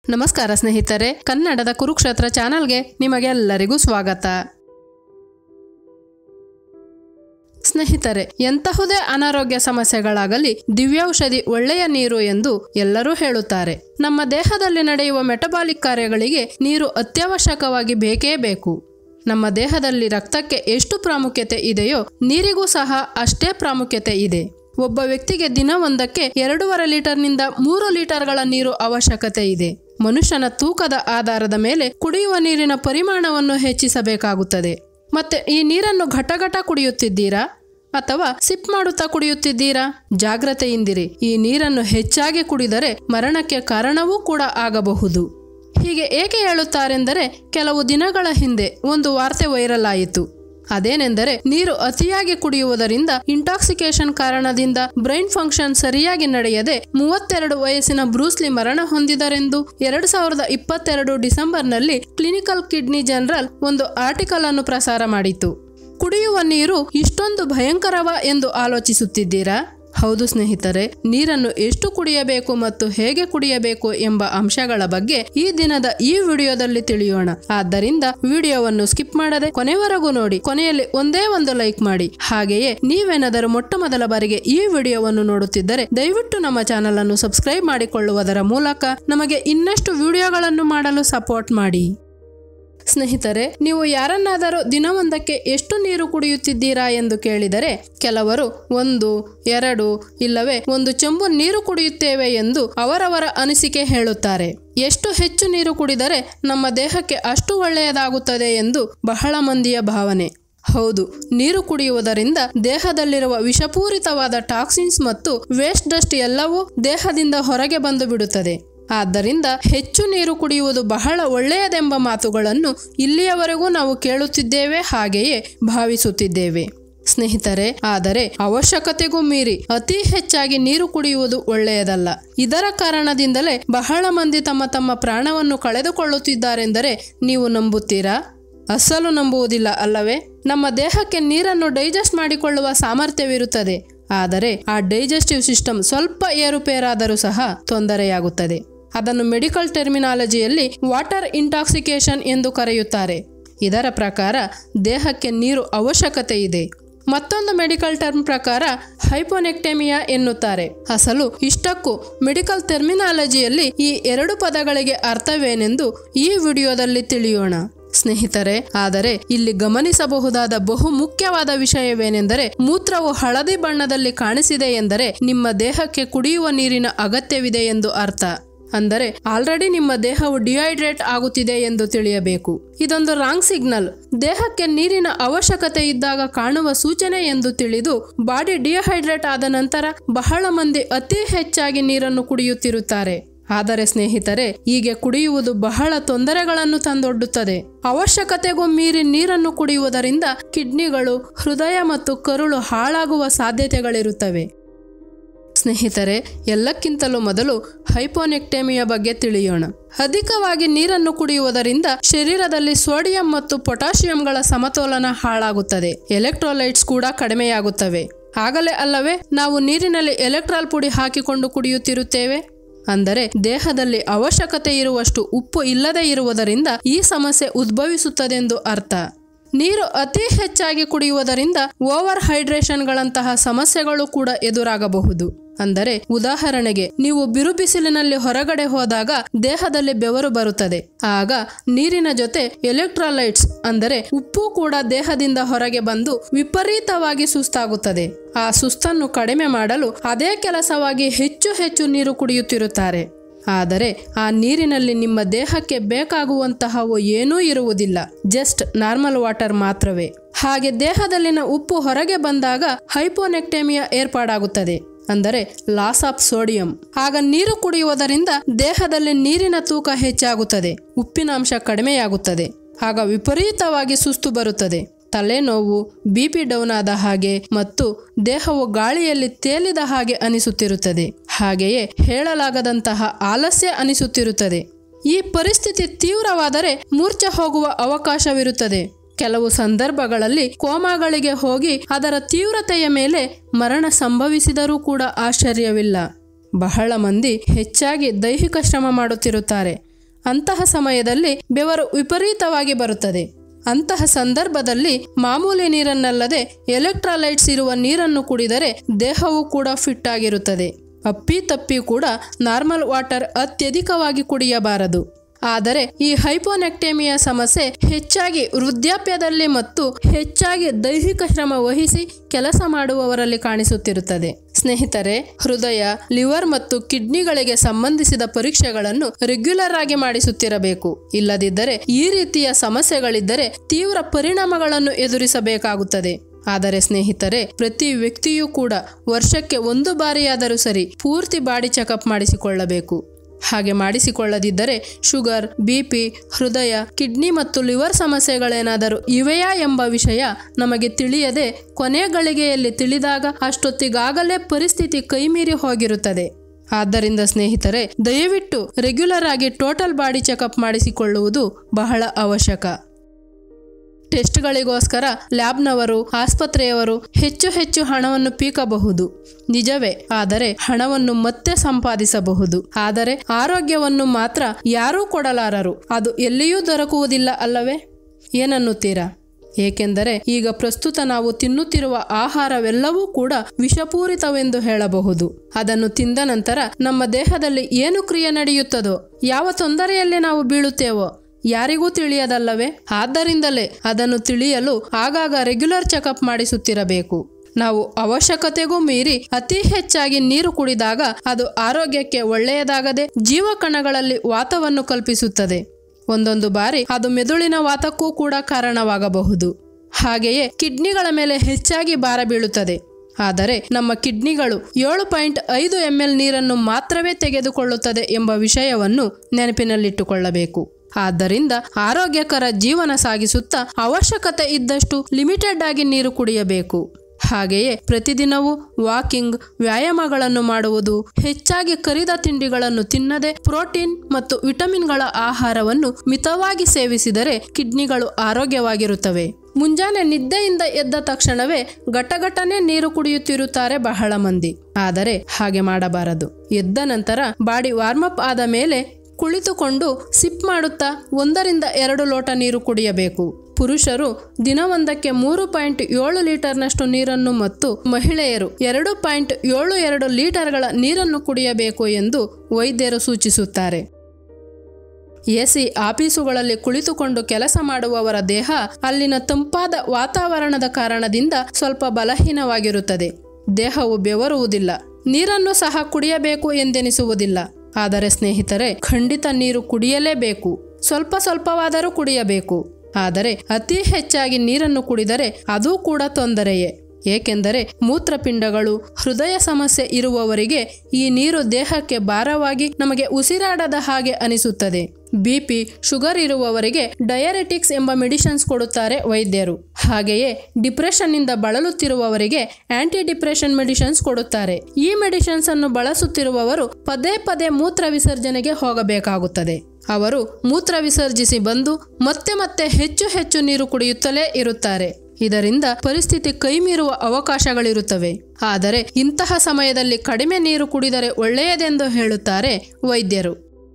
ನಮಸ್ಕಾರ ಸ್ನೇಹಿತರೆ ಕನ್ನಡದ ಕುರುಕ್ಷೇತ್ರ ಚಾನಲ್ಗೆ ನಿಮಗೆಲ್ಲರಿಗೂ ಸ್ವಾಗತ ಸ್ನೇಹಿತರೆ ಎಂತಹುದೇ ಅನಾರೋಗ್ಯ ಸಮಸ್ಯೆಗಳಾಗಲಿ ದಿವ್ಯೌಷಧಿ ಒಳ್ಳೆಯ ನೀರು ಎಂದು ಎಲ್ಲರೂ ಹೇಳುತ್ತಾರೆ ನಮ್ಮ ದೇಹದಲ್ಲಿ ನಡೆಯುವ ಮೆಟಬಾಲಿಕ್ ಕಾರ್ಯಗಳಿಗೆ ನೀರು ಅತ್ಯವಶ್ಯಕವಾಗಿ ಬೇಕೇ ಬೇಕು ನಮ್ಮ ದೇಹದಲ್ಲಿ ರಕ್ತಕ್ಕೆ ಎಷ್ಟು ಪ್ರಾಮುಖ್ಯತೆ ಇದೆಯೋ ನೀರಿಗೂ ಸಹ ಅಷ್ಟೇ ಪ್ರಾಮುಖ್ಯತೆ ಇದೆ ಒಬ್ಬ ವ್ಯಕ್ತಿಗೆ ದಿನವೊಂದಕ್ಕೆ ಎರಡೂವರೆ ಲೀಟರ್ನಿಂದ ಮೂರು ಲೀಟರ್ಗಳ ನೀರು ಅವಶ್ಯಕತೆ ಇದೆ ಮನುಷ್ಯನ ತೂಕದ ಆಧಾರದ ಮೇಲೆ ಕುಡಿಯುವ ನೀರಿನ ಪರಿಮಾಣವನ್ನು ಹೆಚ್ಚಿಸಬೇಕಾಗುತ್ತದೆ ಮತ್ತೆ ಈ ನೀರನ್ನು ಘಟಘಟ ಕುಡಿಯುತ್ತಿದ್ದೀರಾ ಅಥವಾ ಸಿಪ್ ಮಾಡುತ್ತಾ ಕುಡಿಯುತ್ತಿದ್ದೀರಾ ಜಾಗ್ರತೆಯಿಂದಿರಿ ಈ ನೀರನ್ನು ಹೆಚ್ಚಾಗಿ ಕುಡಿದರೆ ಮರಣಕ್ಕೆ ಕಾರಣವೂ ಕೂಡ ಆಗಬಹುದು ಹೀಗೆ ಏಕೆ ಹೇಳುತ್ತಾರೆಂದರೆ ಕೆಲವು ದಿನಗಳ ಹಿಂದೆ ಒಂದು ವಾರ್ತೆ ವೈರಲ್ ಆಯಿತು ಅದೇನೆಂದರೆ ನೀರು ಅತಿಯಾಗಿ ಕುಡಿಯುವುದರಿಂದ ಇಂಟಾಕ್ಸಿಕೇಶನ್ ಕಾರಣದಿಂದ ಬ್ರೈನ್ ಫಂಕ್ಷನ್ ಸರಿಯಾಗಿ ನಡೆಯದೆ ಮೂವತ್ತೆರಡು ವಯಸ್ಸಿನ ಬ್ರೂಸ್ಲಿ ಮರಣ ಹೊಂದಿದರೆಂದು ಎರಡು ಸಾವಿರದ ಇಪ್ಪತ್ತೆರಡು ಡಿಸೆಂಬರ್ನಲ್ಲಿ ಕ್ಲಿನಿಕಲ್ ಕಿಡ್ನಿ ಜನರಲ್ ಒಂದು ಆರ್ಟಿಕಲ್ ಅನ್ನು ಪ್ರಸಾರ ಮಾಡಿತು ಕುಡಿಯುವ ನೀರು ಇಷ್ಟೊಂದು ಭಯಂಕರವ ಎಂದು ಆಲೋಚಿಸುತ್ತಿದ್ದೀರಾ ಹೌದು ಸ್ನೇಹಿತರೆ ನೀರನ್ನು ಎಷ್ಟು ಕುಡಿಯಬೇಕು ಮತ್ತು ಹೇಗೆ ಕುಡಿಯಬೇಕು ಎಂಬ ಅಂಶಗಳ ಬಗ್ಗೆ ಈ ದಿನದ ಈ ವಿಡಿಯೋದಲ್ಲಿ ತಿಳಿಯೋಣ ಆದ್ದರಿಂದ ವಿಡಿಯೋವನ್ನು ಸ್ಕಿಪ್ ಮಾಡದೆ ಕೊನೆವರೆಗೂ ನೋಡಿ ಕೊನೆಯಲ್ಲಿ ಒಂದೇ ಒಂದು ಲೈಕ್ ಮಾಡಿ ಹಾಗೆಯೇ ನೀವೇನಾದರೂ ಮೊಟ್ಟ ಮೊದಲ ಬಾರಿಗೆ ಈ ವಿಡಿಯೋವನ್ನು ನೋಡುತ್ತಿದ್ದರೆ ದಯವಿಟ್ಟು ನಮ್ಮ ಚಾನಲ್ ಅನ್ನು ಸಬ್ಸ್ಕ್ರೈಬ್ ಮಾಡಿಕೊಳ್ಳುವುದರ ಮೂಲಕ ನಮಗೆ ಇನ್ನಷ್ಟು ವಿಡಿಯೋಗಳನ್ನು ಮಾಡಲು ಸಪೋರ್ಟ್ ಮಾಡಿ ಸ್ನೇಹಿತರೆ ನೀವು ಯಾರನ್ನಾದರೂ ದಿನವೊಂದಕ್ಕೆ ಎಷ್ಟು ನೀರು ಕುಡಿಯುತ್ತಿದ್ದೀರಾ ಎಂದು ಕೇಳಿದರೆ ಕೆಲವರು ಒಂದು ಎರಡು ಇಲ್ಲವೇ ಒಂದು ಚೆಂಬು ನೀರು ಕುಡಿಯುತ್ತೇವೆ ಎಂದು ಅವರವರ ಅನಿಸಿಕೆ ಹೇಳುತ್ತಾರೆ ಎಷ್ಟು ಹೆಚ್ಚು ನೀರು ಕುಡಿದರೆ ನಮ್ಮ ದೇಹಕ್ಕೆ ಅಷ್ಟು ಒಳ್ಳೆಯದಾಗುತ್ತದೆ ಎಂದು ಬಹಳ ಮಂದಿಯ ಭಾವನೆ ಹೌದು ನೀರು ಕುಡಿಯುವುದರಿಂದ ದೇಹದಲ್ಲಿರುವ ವಿಷಪೂರಿತವಾದ ಟಾಕ್ಸಿನ್ಸ್ ಮತ್ತು ವೇಸ್ಟ್ ಡಸ್ಟ್ ಎಲ್ಲವೂ ದೇಹದಿಂದ ಹೊರಗೆ ಬಂದು ಬಿಡುತ್ತದೆ ಆದ್ದರಿಂದ ಹೆಚ್ಚು ನೀರು ಕುಡಿಯುವುದು ಬಹಳ ಒಳ್ಳೆಯದೆಂಬ ಮಾತುಗಳನ್ನು ಇಲ್ಲಿಯವರೆಗೂ ನಾವು ಕೇಳುತ್ತಿದ್ದೇವೆ ಹಾಗೆಯೇ ಭಾವಿಸುತ್ತಿದ್ದೇವೆ ಸ್ನೇಹಿತರೆ ಆದರೆ ಅವಶ್ಯಕತೆಗೂ ಮೀರಿ ಅತಿ ಹೆಚ್ಚಾಗಿ ನೀರು ಕುಡಿಯುವುದು ಒಳ್ಳೆಯದಲ್ಲ ಇದರ ಕಾರಣದಿಂದಲೇ ಬಹಳ ಮಂದಿ ತಮ್ಮ ತಮ್ಮ ಪ್ರಾಣವನ್ನು ಕಳೆದುಕೊಳ್ಳುತ್ತಿದ್ದಾರೆಂದರೆ ನೀವು ನಂಬುತ್ತೀರಾ ಅಸಲು ನಂಬುವುದಿಲ್ಲ ಅಲ್ಲವೇ ನಮ್ಮ ದೇಹಕ್ಕೆ ನೀರನ್ನು ಡೈಜೆಸ್ಟ್ ಮಾಡಿಕೊಳ್ಳುವ ಸಾಮರ್ಥ್ಯವಿರುತ್ತದೆ ಆದರೆ ಆ ಡೈಜೆಸ್ಟಿವ್ ಸಿಸ್ಟಮ್ ಸ್ವಲ್ಪ ಏರುಪೇರಾದರೂ ಸಹ ತೊಂದರೆಯಾಗುತ್ತದೆ ಅದನ್ನು ಮೆಡಿಕಲ್ ಟರ್ಮಿನಾಲಜಿಯಲ್ಲಿ ವಾಟರ್ ಇಂಟಾಕ್ಸಿಕೇಶನ್ ಎಂದು ಕರೆಯುತ್ತಾರೆ ಇದರ ಪ್ರಕಾರ ದೇಹಕ್ಕೆ ನೀರು ಅವಶ್ಯಕತೆ ಇದೆ ಮತ್ತೊಂದು ಮೆಡಿಕಲ್ ಟರ್ಮ್ ಪ್ರಕಾರ ಹೈಪೋನೆಕ್ಟೆಮಿಯಾ ಎನ್ನುತ್ತಾರೆ ಅಸಲು ಇಷ್ಟಕ್ಕೂ ಮೆಡಿಕಲ್ ಟರ್ಮಿನಾಲಜಿಯಲ್ಲಿ ಈ ಎರಡು ಪದಗಳಿಗೆ ಅರ್ಥವೇನೆಂದು ಈ ವಿಡಿಯೋದಲ್ಲಿ ತಿಳಿಯೋಣ ಸ್ನೇಹಿತರೆ ಆದರೆ ಇಲ್ಲಿ ಗಮನಿಸಬಹುದಾದ ಬಹು ಮುಖ್ಯವಾದ ವಿಷಯವೇನೆಂದರೆ ಮೂತ್ರವು ಹಳದಿ ಬಣ್ಣದಲ್ಲಿ ಕಾಣಿಸಿದೆ ಎಂದರೆ ನಿಮ್ಮ ದೇಹಕ್ಕೆ ಕುಡಿಯುವ ನೀರಿನ ಅಗತ್ಯವಿದೆ ಎಂದು ಅರ್ಥ ಅಂದರೆ ಆಲ್ರೆಡಿ ನಿಮ್ಮ ದೇಹವು ಡಿಹೈಡ್ರೇಟ್ ಆಗುತ್ತಿದೆ ಎಂದು ತಿಳಿಯಬೇಕು ಇದೊಂದು ರಾಂಗ್ ಸಿಗ್ನಲ್ ದೇಹಕ್ಕೆ ನೀರಿನ ಅವಶ್ಯಕತೆ ಇದ್ದಾಗ ಕಾಣುವ ಸೂಚನೆ ಎಂದು ತಿಳಿದು ಬಾಡಿ ಡಿಹೈಡ್ರೇಟ್ ಆದ ನಂತರ ಬಹಳ ಮಂದಿ ಅತಿ ಹೆಚ್ಚಾಗಿ ನೀರನ್ನು ಕುಡಿಯುತ್ತಿರುತ್ತಾರೆ ಆದರೆ ಸ್ನೇಹಿತರೆ ಹೀಗೆ ಕುಡಿಯುವುದು ಬಹಳ ತೊಂದರೆಗಳನ್ನು ತಂದೊಡ್ಡುತ್ತದೆ ಅವಶ್ಯಕತೆಗೂ ಮೀರಿ ನೀರನ್ನು ಕುಡಿಯುವುದರಿಂದ ಕಿಡ್ನಿಗಳು ಹೃದಯ ಮತ್ತು ಕರುಳು ಹಾಳಾಗುವ ಸಾಧ್ಯತೆಗಳಿರುತ್ತವೆ ಸ್ನೇಹಿತರೆ ಎಲ್ಲಕ್ಕಿಂತಲೂ ಮೊದಲು ಹೈಪೋನೆಕ್ಟೆಮಿಯ ಬಗ್ಗೆ ತಿಳಿಯೋಣ ಅಧಿಕವಾಗಿ ನೀರನ್ನು ಕುಡಿಯುವುದರಿಂದ ಶರೀರದಲ್ಲಿ ಸೋಡಿಯಂ ಮತ್ತು ಪೊಟ್ಯಾಷಿಯಂಗಳ ಸಮತೋಲನ ಹಾಳಾಗುತ್ತದೆ ಎಲೆಕ್ಟ್ರೋಲೈಟ್ಸ್ ಕೂಡ ಕಡಿಮೆಯಾಗುತ್ತವೆ ಆಗಲೇ ಅಲ್ಲವೇ ನಾವು ನೀರಿನಲ್ಲಿ ಎಲೆಕ್ಟ್ರಾಲ್ ಪುಡಿ ಹಾಕಿಕೊಂಡು ಕುಡಿಯುತ್ತಿರುತ್ತೇವೆ ಅಂದರೆ ದೇಹದಲ್ಲಿ ಅವಶ್ಯಕತೆ ಇರುವಷ್ಟು ಉಪ್ಪು ಇಲ್ಲದೆ ಇರುವುದರಿಂದ ಈ ಸಮಸ್ಯೆ ಉದ್ಭವಿಸುತ್ತದೆಂದು ಅರ್ಥ ನೀರು ಅತಿ ಹೆಚ್ಚಾಗಿ ಕುಡಿಯುವುದರಿಂದ ಓವರ್ ಹೈಡ್ರೇಷನ್ಗಳಂತಹ ಸಮಸ್ಯೆಗಳು ಕೂಡ ಎದುರಾಗಬಹುದು ಅಂದರೆ ಉದಾಹರಣೆಗೆ ನೀವು ಬಿರುಬಿಸಿಲಿನಲ್ಲಿ ಹೊರಗಡೆ ಹೋದಾಗ ದೇಹದಲ್ಲಿ ಬೆವರು ಬರುತ್ತದೆ ಆಗ ನೀರಿನ ಜೊತೆ ಎಲೆಕ್ಟ್ರಾಲೈಟ್ಸ್ ಅಂದರೆ ಉಪ್ಪು ಕೂಡ ದೇಹದಿಂದ ಹೊರಗೆ ಬಂದು ವಿಪರೀತವಾಗಿ ಸುಸ್ತಾಗುತ್ತದೆ ಆ ಸುಸ್ತನ್ನು ಕಡಿಮೆ ಮಾಡಲು ಅದೇ ಕೆಲಸವಾಗಿ ಹೆಚ್ಚು ಹೆಚ್ಚು ನೀರು ಕುಡಿಯುತ್ತಿರುತ್ತಾರೆ ಆದರೆ ಆ ನೀರಿನಲ್ಲಿ ನಿಮ್ಮ ದೇಹಕ್ಕೆ ಬೇಕಾಗುವಂತಹವು ಏನೂ ಇರುವುದಿಲ್ಲ ಜಸ್ಟ್ ನಾರ್ಮಲ್ ವಾಟರ್ ಮಾತ್ರವೇ ಹಾಗೆ ದೇಹದಲ್ಲಿನ ಉಪ್ಪು ಹೊರಗೆ ಬಂದಾಗ ಹೈಪೋನೆಕ್ಟೆಮಿಯಾ ಏರ್ಪಾಡಾಗುತ್ತದೆ ಅಂದರೆ ಲಾಸ್ ಆಫ್ ಸೋಡಿಯಂ ಆಗ ನೀರು ಕುಡಿಯುವುದರಿಂದ ದೇಹದಲ್ಲಿ ನೀರಿನ ತೂಕ ಹೆಚ್ಚಾಗುತ್ತದೆ ಉಪ್ಪಿನಾಂಶ ಕಡಿಮೆಯಾಗುತ್ತದೆ ಆಗ ವಿಪರೀತವಾಗಿ ಸುಸ್ತು ಬರುತ್ತದೆ ತಲೆನೋವು ಬಿಪಿ ಡೌನ್ ಆದ ಹಾಗೆ ಮತ್ತು ದೇಹವು ಗಾಳಿಯಲ್ಲಿ ತೇಲಿದ ಹಾಗೆ ಅನಿಸುತ್ತಿರುತ್ತದೆ ಹಾಗೆಯೇ ಹೇಳಲಾಗದಂತಹ ಆಲಸ್ಯ ಅನಿಸುತ್ತಿರುತ್ತದೆ ಈ ಪರಿಸ್ಥಿತಿ ತೀವ್ರವಾದರೆ ಮೂರ್ಛೆ ಹೋಗುವ ಅವಕಾಶವಿರುತ್ತದೆ ಕೆಲವು ಸಂದರ್ಭಗಳಲ್ಲಿ ಕೋಮಾಗಳಿಗೆ ಹೋಗಿ ಅದರ ತೀವ್ರತೆಯ ಮೇಲೆ ಮರಣ ಸಂಭವಿಸಿದರೂ ಕೂಡ ಆಶ್ಚರ್ಯವಿಲ್ಲ ಬಹಳ ಮಂದಿ ಹೆಚ್ಚಾಗಿ ದೈಹಿಕ ಶ್ರಮ ಮಾಡುತ್ತಿರುತ್ತಾರೆ ಅಂತಹ ಸಮಯದಲ್ಲಿ ಬೆವರು ವಿಪರೀತವಾಗಿ ಬರುತ್ತದೆ ಅಂತಹ ಸಂದರ್ಭದಲ್ಲಿ ಮಾಮೂಲಿ ನೀರನ್ನಲ್ಲದೆ ಎಲೆಕ್ಟ್ರಾಲೈಟ್ಸ್ ಇರುವ ನೀರನ್ನು ಕುಡಿದರೆ ದೇಹವು ಕೂಡ ಫಿಟ್ ಆಗಿರುತ್ತದೆ ಅಪ್ಪಿ ತಪ್ಪಿ ಕೂಡ ನಾರ್ಮಲ್ ವಾಟರ್ ಅತ್ಯಧಿಕವಾಗಿ ಕುಡಿಯಬಾರದು ಆದರೆ ಈ ಹೈಪೋನೆಕ್ಟೇಮಿಯಾ ಸಮಸ್ಯೆ ಹೆಚ್ಚಾಗಿ ವೃದ್ಧಾಪ್ಯದಲ್ಲಿ ಮತ್ತು ಹೆಚ್ಚಾಗಿ ದೈಹಿಕ ಶ್ರಮ ವಹಿಸಿ ಕೆಲಸ ಮಾಡುವವರಲ್ಲಿ ಕಾಣಿಸುತ್ತಿರುತ್ತದೆ ಸ್ನೇಹಿತರೆ ಹೃದಯ ಲಿವರ್ ಮತ್ತು ಕಿಡ್ನಿಗಳಿಗೆ ಸಂಬಂಧಿಸಿದ ಪರೀಕ್ಷೆಗಳನ್ನು ರೆಗ್ಯುಲರ್ ಆಗಿ ಮಾಡಿಸುತ್ತಿರಬೇಕು ಇಲ್ಲದಿದ್ದರೆ ಈ ರೀತಿಯ ಸಮಸ್ಯೆಗಳಿದ್ದರೆ ತೀವ್ರ ಪರಿಣಾಮಗಳನ್ನು ಎದುರಿಸಬೇಕಾಗುತ್ತದೆ ಆದರೆ ಸ್ನೇಹಿತರೆ ಪ್ರತಿ ವ್ಯಕ್ತಿಯೂ ಕೂಡ ವರ್ಷಕ್ಕೆ ಒಂದು ಬಾರಿಯಾದರೂ ಸರಿ ಪೂರ್ತಿ ಬಾಡಿ ಚೆಕಪ್ ಮಾಡಿಸಿಕೊಳ್ಳಬೇಕು ಹಾಗೆ ಮಾಡಿಸಿಕೊಳ್ಳದಿದ್ದರೆ ಶುಗರ್ ಬಿಪಿ ಹೃದಯ ಕಿಡ್ನಿ ಮತ್ತು ಲಿವರ್ ಸಮಸ್ಯೆಗಳೇನಾದರೂ ಇವೆಯಾ ಎಂಬ ವಿಷಯ ನಮಗೆ ತಿಳಿಯದೆ ಕೊನೆ ಗಳಿಗೆಯಲ್ಲಿ ತಿಳಿದಾಗ ಅಷ್ಟೊತ್ತಿಗಾಗಲೇ ಪರಿಸ್ಥಿತಿ ಕೈಮೀರಿ ಹೋಗಿರುತ್ತದೆ ಆದ್ದರಿಂದ ಸ್ನೇಹಿತರೆ ದಯವಿಟ್ಟು ರೆಗ್ಯುಲರ್ ಆಗಿ ಟೋಟಲ್ ಬಾಡಿ ಚೆಕಪ್ ಮಾಡಿಸಿಕೊಳ್ಳುವುದು ಬಹಳ ಅವಶ್ಯಕ ಟೆಸ್ಟ್ಗಳಿಗೋಸ್ಕರ ಲ್ಯಾಬ್ನವರು ಆಸ್ಪತ್ರೆಯವರು ಹೆಚ್ಚು ಹೆಚ್ಚು ಹಣವನ್ನು ಪೀಕಬಹುದು ನಿಜವೇ ಆದರೆ ಹಣವನ್ನು ಮತ್ತೆ ಸಂಪಾದಿಸಬಹುದು ಆದರೆ ಆರೋಗ್ಯವನ್ನು ಮಾತ್ರ ಯಾರೂ ಕೊಡಲಾರರು ಅದು ಎಲ್ಲಿಯೂ ದೊರಕುವುದಿಲ್ಲ ಅಲ್ಲವೇ ಏನನ್ನುತ್ತೀರಾ ಏಕೆಂದರೆ ಈಗ ಪ್ರಸ್ತುತ ನಾವು ತಿನ್ನುತ್ತಿರುವ ಆಹಾರವೆಲ್ಲವೂ ಕೂಡ ವಿಷಪೂರಿತವೆಂದು ಹೇಳಬಹುದು ಅದನ್ನು ತಿಂದ ನಂತರ ನಮ್ಮ ದೇಹದಲ್ಲಿ ಏನು ಕ್ರಿಯೆ ನಡೆಯುತ್ತದೋ ಯಾವ ತೊಂದರೆಯಲ್ಲಿ ನಾವು ಬೀಳುತ್ತೇವೋ ಯಾರಿಗೂ ತಿಳಿಯದಲ್ಲವೇ ಆದ್ದರಿಂದಲೇ ಅದನ್ನು ತಿಳಿಯಲು ಆಗಾಗ ರೆಗ್ಯುಲರ್ ಚೆಕಪ್ ಮಾಡಿಸುತ್ತಿರಬೇಕು ನಾವು ಅವಶ್ಯಕತೆಗೂ ಮೀರಿ ಅತಿ ಹೆಚ್ಚಾಗಿ ನೀರು ಕುಡಿದಾಗ ಅದು ಆರೋಗ್ಯಕ್ಕೆ ಒಳ್ಳೆಯದಾಗದೆ ಜೀವಕಣಗಳಲ್ಲಿ ವಾತವನ್ನು ಕಲ್ಪಿಸುತ್ತದೆ ಒಂದೊಂದು ಬಾರಿ ಅದು ಮೆದುಳಿನ ವಾತಕ್ಕೂ ಕೂಡ ಕಾರಣವಾಗಬಹುದು ಹಾಗೆಯೇ ಕಿಡ್ನಿಗಳ ಮೇಲೆ ಹೆಚ್ಚಾಗಿ ಭಾರ ಬೀಳುತ್ತದೆ ಆದರೆ ನಮ್ಮ ಕಿಡ್ನಿಗಳು ಏಳು ಪಾಯಿಂಟ್ ಐದು ಎಂ ಎಲ್ ನೀರನ್ನು ಮಾತ್ರವೇ ತೆಗೆದುಕೊಳ್ಳುತ್ತದೆ ಎಂಬ ವಿಷಯವನ್ನು ನೆನಪಿನಲ್ಲಿಟ್ಟುಕೊಳ್ಳಬೇಕು ಆದ್ದರಿಂದ ಆರೋಗ್ಯಕರ ಜೀವನ ಸಾಗಿಸುತ್ತಾ ಅವಶ್ಯಕತೆ ಇದ್ದಷ್ಟು ಲಿಮಿಟೆಡ್ ಆಗಿ ನೀರು ಕುಡಿಯಬೇಕು ಹಾಗೆಯೇ ಪ್ರತಿದಿನವೂ ವಾಕಿಂಗ್ ವ್ಯಾಯಾಮಗಳನ್ನು ಮಾಡುವುದು ಹೆಚ್ಚಾಗಿ ಕರಿದ ತಿಂಡಿಗಳನ್ನು ತಿನ್ನದೆ ಪ್ರೋಟೀನ್ ಮತ್ತು ವಿಟಮಿನ್ಗಳ ಆಹಾರವನ್ನು ಮಿತವಾಗಿ ಸೇವಿಸಿದರೆ ಕಿಡ್ನಿಗಳು ಆರೋಗ್ಯವಾಗಿರುತ್ತವೆ ಮುಂಜಾನೆ ನಿದ್ದೆಯಿಂದ ಎದ್ದ ತಕ್ಷಣವೇ ಘಟಘಟನೆ ನೀರು ಕುಡಿಯುತ್ತಿರುತ್ತಾರೆ ಬಹಳ ಮಂದಿ ಆದರೆ ಹಾಗೆ ಮಾಡಬಾರದು ಎದ್ದ ನಂತರ ಬಾಡಿ ವಾರ್ಮಪ್ ಆದ ಮೇಲೆ ಕುಳಿತುಕೊಂಡು ಸಿಪ್ ಮಾಡುತ್ತಾ ಒಂದರಿಂದ ಎರಡು ಲೋಟ ನೀರು ಕುಡಿಯಬೇಕು ಪುರುಷರು ದಿನವೊಂದಕ್ಕೆ ಮೂರು ಪಾಯಿಂಟ್ ಏಳು ಲೀಟರ್ನಷ್ಟು ನೀರನ್ನು ಮತ್ತು ಮಹಿಳೆಯರು ಎರಡು ಪಾಯಿಂಟ್ ಏಳು ಎರಡು ಲೀಟರ್ಗಳ ನೀರನ್ನು ಕುಡಿಯಬೇಕು ಎಂದು ವೈದ್ಯರು ಸೂಚಿಸುತ್ತಾರೆ ಎಸಿ ಆಫೀಸುಗಳಲ್ಲಿ ಕುಳಿತುಕೊಂಡು ಕೆಲಸ ಮಾಡುವವರ ದೇಹ ಅಲ್ಲಿನ ತಂಪಾದ ವಾತಾವರಣದ ಕಾರಣದಿಂದ ಸ್ವಲ್ಪ ಬಲಹೀನವಾಗಿರುತ್ತದೆ ದೇಹವು ಬೆವರುವುದಿಲ್ಲ ನೀರನ್ನು ಸಹ ಕುಡಿಯಬೇಕು ಎಂದೆನಿಸುವುದಿಲ್ಲ ಆದರೆ ಸ್ನೇಹಿತರೆ ಖಂಡಿತ ನೀರು ಕುಡಿಯಲೇಬೇಕು ಸ್ವಲ್ಪ ಸ್ವಲ್ಪವಾದರೂ ಕುಡಿಯಬೇಕು ಆದರೆ ಅತಿ ಹೆಚ್ಚಾಗಿ ನೀರನ್ನು ಕುಡಿದರೆ ಅದೂ ಕೂಡ ತೊಂದರೆಯೇ ಏಕೆಂದರೆ ಮೂತ್ರಪಿಂಡಗಳು ಹೃದಯ ಸಮಸ್ಯೆ ಇರುವವರಿಗೆ ಈ ನೀರು ದೇಹಕ್ಕೆ ಭಾರವಾಗಿ ನಮಗೆ ಉಸಿರಾಡದ ಹಾಗೆ ಅನಿಸುತ್ತದೆ ಬಿಪಿ ಶುಗರ್ ಇರುವವರಿಗೆ ಡಯರೆಟಿಕ್ಸ್ ಎಂಬ ಮೆಡಿಸಿನ್ಸ್ ಕೊಡುತ್ತಾರೆ ವೈದ್ಯರು ಹಾಗೆಯೇ ಡಿಪ್ರೆಷನ್ನಿಂದ ಬಳಲುತ್ತಿರುವವರಿಗೆ ಆಂಟಿ ಡಿಪ್ರೆಷನ್ ಮೆಡಿಸಿನ್ಸ್ ಕೊಡುತ್ತಾರೆ ಈ ಮೆಡಿಸಿನ್ಸ್ ಅನ್ನು ಬಳಸುತ್ತಿರುವವರು ಪದೇ ಪದೇ ಮೂತ್ರ ವಿಸರ್ಜನೆಗೆ ಹೋಗಬೇಕಾಗುತ್ತದೆ ಅವರು ಮೂತ್ರ ವಿಸರ್ಜಿಸಿ ಬಂದು ಮತ್ತೆ ಮತ್ತೆ ಹೆಚ್ಚು ಹೆಚ್ಚು ನೀರು ಕುಡಿಯುತ್ತಲೇ ಇರುತ್ತಾರೆ ಇದರಿಂದ ಪರಿಸ್ಥಿತಿ ಕೈಮೀರುವ ಅವಕಾಶಗಳಿರುತ್ತವೆ ಆದರೆ ಇಂತಹ ಸಮಯದಲ್ಲಿ ಕಡಿಮೆ ನೀರು ಕುಡಿದರೆ ಒಳ್ಳೆಯದೆಂದು ಹೇಳುತ್ತಾರೆ ವೈದ್ಯರು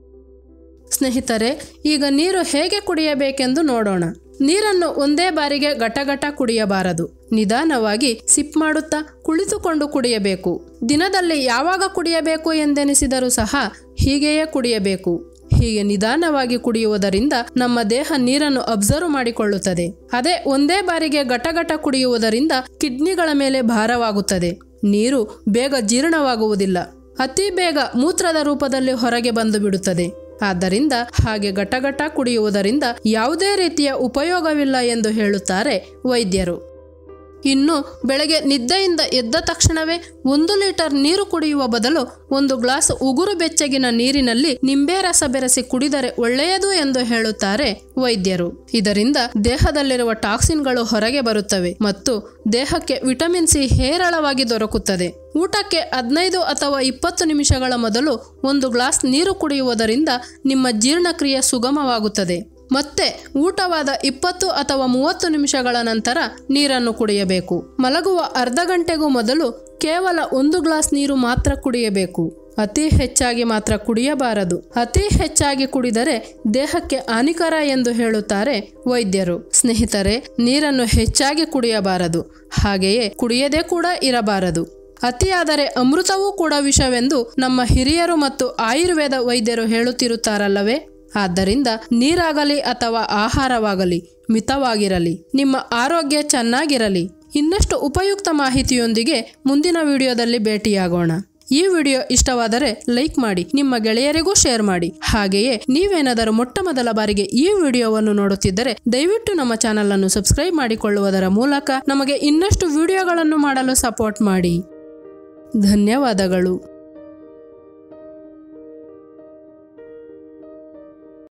ಸ್ನೇಹಿತರೆ ಈಗ ನೀರು ಹೇಗೆ ಕುಡಿಯಬೇಕೆಂದು ನೋಡೋಣ ನೀರನ್ನು ಒಂದೇ ಬಾರಿಗೆ ಘಟಘಟ ಕುಡಿಯಬಾರದು ನಿಧಾನವಾಗಿ ಸಿಪ್ ಮಾಡುತ್ತಾ ಕುಳಿತುಕೊಂಡು ಕುಡಿಯಬೇಕು ದಿನದಲ್ಲಿ ಯಾವಾಗ ಕುಡಿಯಬೇಕು ಎಂದೆನಿಸಿದರೂ ಸಹ ಹೀಗೆಯೇ ಕುಡಿಯಬೇಕು ಹೀಗೆ ನಿಧಾನವಾಗಿ ಕುಡಿಯುವುದರಿಂದ ನಮ್ಮ ದೇಹ ನೀರನ್ನು ಅಬ್ಸರ್ವ್ ಮಾಡಿಕೊಳ್ಳುತ್ತದೆ ಅದೇ ಒಂದೇ ಬಾರಿಗೆ ಘಟಘಟ ಕುಡಿಯುವುದರಿಂದ ಕಿಡ್ನಿಗಳ ಮೇಲೆ ಭಾರವಾಗುತ್ತದೆ ನೀರು ಬೇಗ ಜೀರ್ಣವಾಗುವುದಿಲ್ಲ ಅತಿ ಬೇಗ ಮೂತ್ರದ ರೂಪದಲ್ಲಿ ಹೊರಗೆ ಬಂದು ಬಿಡುತ್ತದೆ ಆದ್ದರಿಂದ ಹಾಗೆ ಘಟಘಟ ಕುಡಿಯುವುದರಿಂದ ಯಾವುದೇ ರೀತಿಯ ಉಪಯೋಗವಿಲ್ಲ ಎಂದು ಹೇಳುತ್ತಾರೆ ವೈದ್ಯರು ಇನ್ನು ಬೆಳಗ್ಗೆ ನಿದ್ದೆಯಿಂದ ಎದ್ದ ತಕ್ಷಣವೇ ಒಂದು ಲೀಟರ್ ನೀರು ಕುಡಿಯುವ ಬದಲು ಒಂದು ಗ್ಲಾಸ್ ಉಗುರು ಬೆಚ್ಚಗಿನ ನೀರಿನಲ್ಲಿ ನಿಂಬೆ ರಸ ಬೆರೆಸಿ ಕುಡಿದರೆ ಒಳ್ಳೆಯದು ಎಂದು ಹೇಳುತ್ತಾರೆ ವೈದ್ಯರು ಇದರಿಂದ ದೇಹದಲ್ಲಿರುವ ಟಾಕ್ಸಿನ್ಗಳು ಹೊರಗೆ ಬರುತ್ತವೆ ಮತ್ತು ದೇಹಕ್ಕೆ ವಿಟಮಿನ್ ಸಿ ಹೇರಳವಾಗಿ ದೊರಕುತ್ತದೆ ಊಟಕ್ಕೆ ಹದಿನೈದು ಅಥವಾ ಇಪ್ಪತ್ತು ನಿಮಿಷಗಳ ಮೊದಲು ಒಂದು ಗ್ಲಾಸ್ ನೀರು ಕುಡಿಯುವುದರಿಂದ ನಿಮ್ಮ ಜೀರ್ಣಕ್ರಿಯೆ ಸುಗಮವಾಗುತ್ತದೆ ಮತ್ತೆ ಊಟವಾದ ಇಪ್ಪತ್ತು ಅಥವಾ ಮೂವತ್ತು ನಿಮಿಷಗಳ ನಂತರ ನೀರನ್ನು ಕುಡಿಯಬೇಕು ಮಲಗುವ ಅರ್ಧ ಗಂಟೆಗೂ ಮೊದಲು ಕೇವಲ ಒಂದು ಗ್ಲಾಸ್ ನೀರು ಮಾತ್ರ ಕುಡಿಯಬೇಕು ಅತಿ ಹೆಚ್ಚಾಗಿ ಮಾತ್ರ ಕುಡಿಯಬಾರದು ಅತಿ ಹೆಚ್ಚಾಗಿ ಕುಡಿದರೆ ದೇಹಕ್ಕೆ ಹಾನಿಕರ ಎಂದು ಹೇಳುತ್ತಾರೆ ವೈದ್ಯರು ಸ್ನೇಹಿತರೆ ನೀರನ್ನು ಹೆಚ್ಚಾಗಿ ಕುಡಿಯಬಾರದು ಹಾಗೆಯೇ ಕುಡಿಯದೇ ಕೂಡ ಇರಬಾರದು ಅತಿಯಾದರೆ ಅಮೃತವೂ ಕೂಡ ವಿಷವೆಂದು ನಮ್ಮ ಹಿರಿಯರು ಮತ್ತು ಆಯುರ್ವೇದ ವೈದ್ಯರು ಹೇಳುತ್ತಿರುತ್ತಾರಲ್ಲವೇ ಆದ್ದರಿಂದ ನೀರಾಗಲಿ ಅಥವಾ ಆಹಾರವಾಗಲಿ ಮಿತವಾಗಿರಲಿ ನಿಮ್ಮ ಆರೋಗ್ಯ ಚೆನ್ನಾಗಿರಲಿ ಇನ್ನಷ್ಟು ಉಪಯುಕ್ತ ಮಾಹಿತಿಯೊಂದಿಗೆ ಮುಂದಿನ ವಿಡಿಯೋದಲ್ಲಿ ಭೇಟಿಯಾಗೋಣ ಈ ವಿಡಿಯೋ ಇಷ್ಟವಾದರೆ ಲೈಕ್ ಮಾಡಿ ನಿಮ್ಮ ಗೆಳೆಯರಿಗೂ ಶೇರ್ ಮಾಡಿ ಹಾಗೆಯೇ ನೀವೇನಾದರೂ ಮೊಟ್ಟ ಮೊದಲ ಬಾರಿಗೆ ಈ ವಿಡಿಯೋವನ್ನು ನೋಡುತ್ತಿದ್ದರೆ ದಯವಿಟ್ಟು ನಮ್ಮ ಚಾನಲ್ ಅನ್ನು ಸಬ್ಸ್ಕ್ರೈಬ್ ಮಾಡಿಕೊಳ್ಳುವುದರ ಮೂಲಕ ನಮಗೆ ಇನ್ನಷ್ಟು ವಿಡಿಯೋಗಳನ್ನು ಮಾಡಲು ಸಪೋರ್ಟ್ ಮಾಡಿ ಧನ್ಯವಾದಗಳು